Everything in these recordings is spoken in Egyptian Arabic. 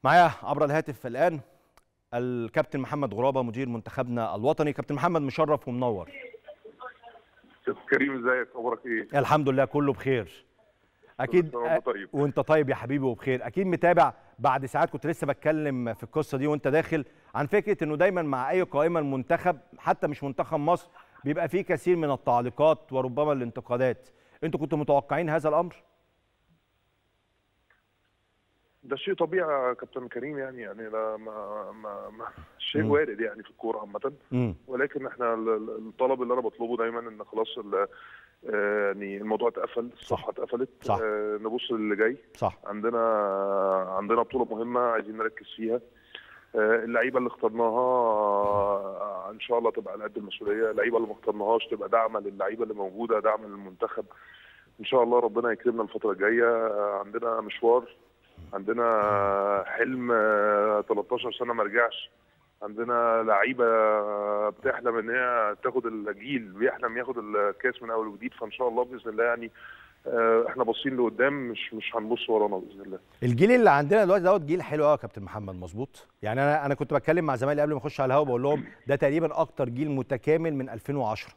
معايا عبر الهاتف الان الكابتن محمد غرابه مدير منتخبنا الوطني كابتن محمد مشرف ومنور كابتن كريم ازيك اخبارك ايه الحمد لله كله بخير اكيد سنة وأنت طيب. وانت طيب يا حبيبي وبخير اكيد متابع بعد ساعات كنت لسه بتكلم في القصه دي وانت داخل عن فكره انه دايما مع اي قائمه المنتخب حتى مش منتخب مصر بيبقى فيه كثير من التعليقات وربما الانتقادات انتوا كنتوا متوقعين هذا الامر ده شيء طبيعي يا كابتن كريم يعني يعني لا ما ما, ما شيء مم. وارد يعني في الكوره عامه امم ولكن احنا ال- ال- الطلب اللي انا بطلبه دايما ان خلاص ال- آه، يعني الموضوع اتقفل الصفحه اتقفلت صح. آه، نبص للي جاي صح عندنا عندنا بطوله مهمه عايزين نركز فيها آه، اللعيبه اللي اخترناها آه، ان شاء الله تبقى على قد المسؤوليه اللعيبه اللي ما اخترناهاش تبقى دعم للعيبه اللي موجوده دعم للمنتخب ان شاء الله ربنا يكرمنا الفتره الجايه آه، عندنا مشوار عندنا حلم آه، 13 سنه ما رجعش عندنا لعيبه بتحلم ان هي تاخد الجيل بيحلم ياخد الكاس من اول وجديد فان شاء الله باذن الله يعني آه، احنا باصين لقدام مش مش هنبص ورانا باذن الله الجيل اللي عندنا دلوقتي دوت جيل حلو قوي يا كابتن محمد مظبوط يعني انا انا كنت بتكلم مع زمايلي قبل ما اخش على الهوا بقول لهم ده تقريبا اكتر جيل متكامل من 2010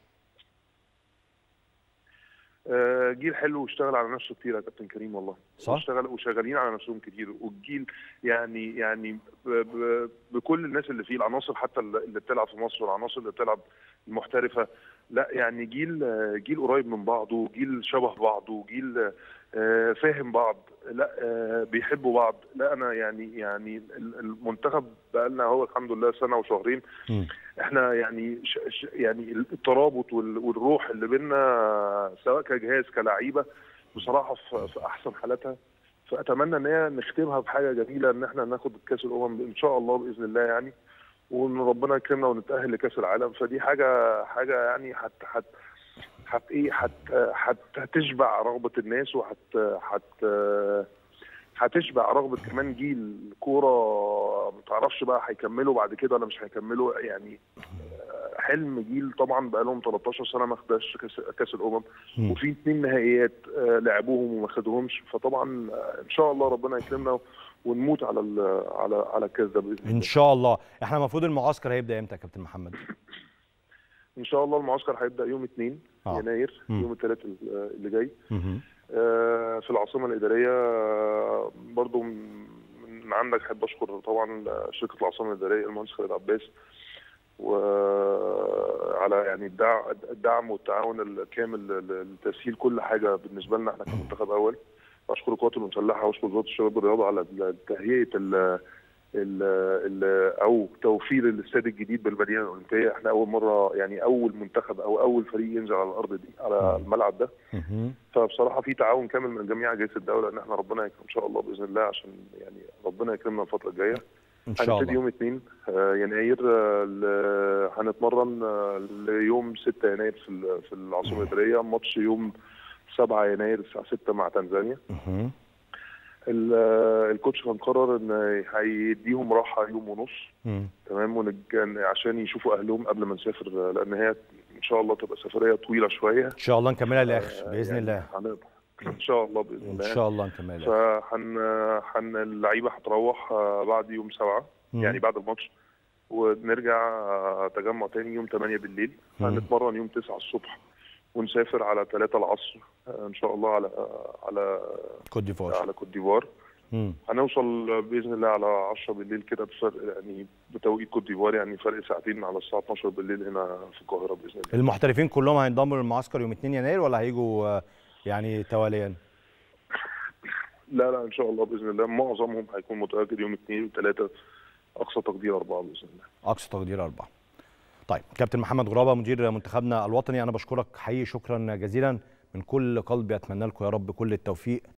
آه، جيل حلو واشتغل على نفسه كتير يا كابتن كريم والله صح. واشتغل وشغالين على نفسهم كتير والجيل يعني يعني ب ب بكل الناس اللي فيه العناصر حتى اللي اللي بتلعب في مصر والعناصر اللي بتلعب المحترفه لا يعني جيل آه، جيل قريب من بعضه جيل شبه بعضه جيل آه، فاهم بعض لا آه، بيحبوا بعض لا انا يعني يعني ال- المنتخب بقى لنا هو الحمد لله سنه وشهرين مم. احنا يعني ش ش يعني الترابط وال- والروح اللي بينا سواء كجهاز كلعيبه بصراحه في, في احسن حالاتها فاتمنى ان هي نختمها بحاجه جميله ان احنا ناخد كاس الامم ان شاء الله باذن الله يعني وان ربنا يكرمنا ونتاهل لكاس العالم فدي حاجه حاجه يعني هت هت هت ايه هت هت هتشبع رغبه الناس وهت هت هتشبع رغبه كمان جيل كوره ما تعرفش بقى هيكملوا بعد كده ولا مش هيكملوا يعني آه، حلم جيل طبعا بقى لهم 13 سنه ما خدش كاس كاس الامم مم. وفي اثنين نهائيات آه، لعبوهم وما خدوهمش فطبعا آه، ان شاء الله ربنا يكرمنا ونموت على ال- على على الكاس ده باذن ان الله شاء الله احنا المفروض المعسكر هيبدا امتى يا كابتن محمد ان شاء الله المعسكر هيبدا يوم 2 آه. يناير مم. يوم الثلاث اللي جاي مهم. آه، في العاصمه الاداريه آه، برضو من من عندك احب اشكر طبعا شركه العاصمه الاداريه المهندس خالد عباس وعلى يعني الدع- الدعم والتعاون الكامل ل- لتسهيل كل حاجه بالنسبه لنا احنا كمنتخب اول اشكر القوات المسلحه واشكر وزاره الشباب والرياضه على تهيئه ال ال ال او توفير الاستاد الجديد بالمدينه الاولمبيه احنا اول مره يعني اول منتخب او اول فريق ينزل على الارض دي على الملعب ده مهم. فبصراحه في تعاون كامل من جميع اجهزه الدوله ان احنا ربنا يكرم ان شاء الله باذن الله عشان يعني ربنا يكرمنا الفتره الجايه ان شاء هنبتدي الله يوم 2 آه، يناير آه، ل- هنتمرن آه، ليوم 6 يناير في ال- في العاصمه الاداريه ماتش يوم 7 يناير الساعه 6 مع تنزانيا مهم. ال- آه، الكوتش كان قرر ان هيديهم راحه يوم ونص مم. تمام ونج- عشان يشوفوا اهلهم قبل ما نسافر آه، لان هي ان شاء الله تبقى سفريه طويله شويه ان شاء الله نكملها للاخر آه، باذن يعني الله هنقدر ان شاء الله باذن ان الله شاء الله نكملها للاخر فهن هن اللعيبه هتروح آه، بعد يوم سبعة مم. يعني بعد الماتش ونرجع آه، تجمع تاني يوم 8 بالليل مم. هنتمرن يوم 9 الصبح ونسافر على 3 العصر آه، ان شاء الله على آه، على كوت ديفوار على كوت ديفوار مم. هنوصل باذن الله على 10 بالليل كده بفرق يعني بتوقيت كوت ديفوار يعني فرق ساعتين على الساعه 12 بالليل هنا في القاهره باذن الله المحترفين كلهم هينضموا للمعسكر يوم 2 يناير ولا هيجوا آه، يعني تواليا لا لا ان شاء الله باذن الله معظمهم هيكون متواجد يوم 2 و3 اقصى تقدير اربعه باذن الله اقصى تقدير اربعه. طيب كابتن محمد غرابه مدير منتخبنا الوطني انا بشكرك حقيقي شكرا جزيلا من كل قلبي اتمنى لكم يا رب كل التوفيق